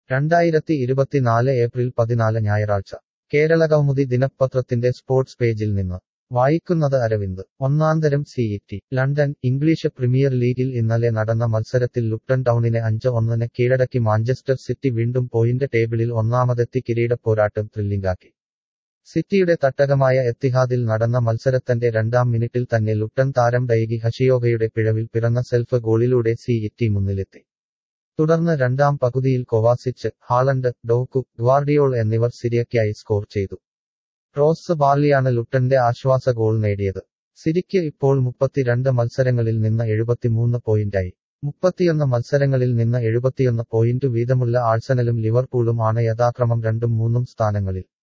രണ്ടായിരത്തി ഇരുപത്തിനാല് ഏപ്രിൽ പതിനാല് ഞായറാഴ്ച കേരള കൗമുദി ദിനപത്രത്തിന്റെ സ്പോർട്സ് പേജിൽ നിന്ന് വായിക്കുന്നത് അരവിന്ദ് ഒന്നാന്തരം സിഇടി ലണ്ടൻ ഇംഗ്ലീഷ് പ്രീമിയർ ലീഗിൽ ഇന്നലെ നടന്ന മത്സരത്തിൽ ലുപ്ടൺ ടൗണിനെ അഞ്ച് ഒന്നിന് കീഴടക്കി മാഞ്ചസ്റ്റർ സിറ്റി വീണ്ടും പോയിന്റ് ടേബിളിൽ ഒന്നാമതെത്തി കിരീടപ്പോരാട്ടം ത്രില്ലിംഗാക്കി സിറ്റിയുടെ തട്ടകമായ എത്തിഹാദിൽ നടന്ന മത്സരത്തിന്റെ രണ്ടാം മിനിറ്റിൽ തന്നെ ലുപ്ടൺ താരം ഡൈഗി ഹഷിയോഗയുടെ പിഴവിൽ പിറന്ന സെൽഫ് ഗോളിലൂടെ സിഇറ്റി മുന്നിലെത്തി തുടർന്ന് രണ്ടാം പകുതിയിൽ കൊവാസിച്ച് ഹാളണ്ട് ഡോക്കു ഗ്വാർഡിയോൾ എന്നിവർ സിരിയയ്ക്കായി സ്കോർ ചെയ്തു റോസ് ബാർലിയാണ് ലുട്ടന്റെ ആശ്വാസ ഗോൾ നേടിയത് സിരിക്ക് ഇപ്പോൾ മുപ്പത്തിരണ്ട് മത്സരങ്ങളിൽ നിന്ന് എഴുപത്തിമൂന്ന് പോയിന്റായി മുപ്പത്തിയൊന്ന് മത്സരങ്ങളിൽ നിന്ന് എഴുപത്തിയൊന്ന് പോയിന്റ് വീതമുള്ള ആഴ്സണലും ലിവർപൂളും ആണ് യഥാക്രമം രണ്ടും മൂന്നും സ്ഥാനങ്ങളിൽ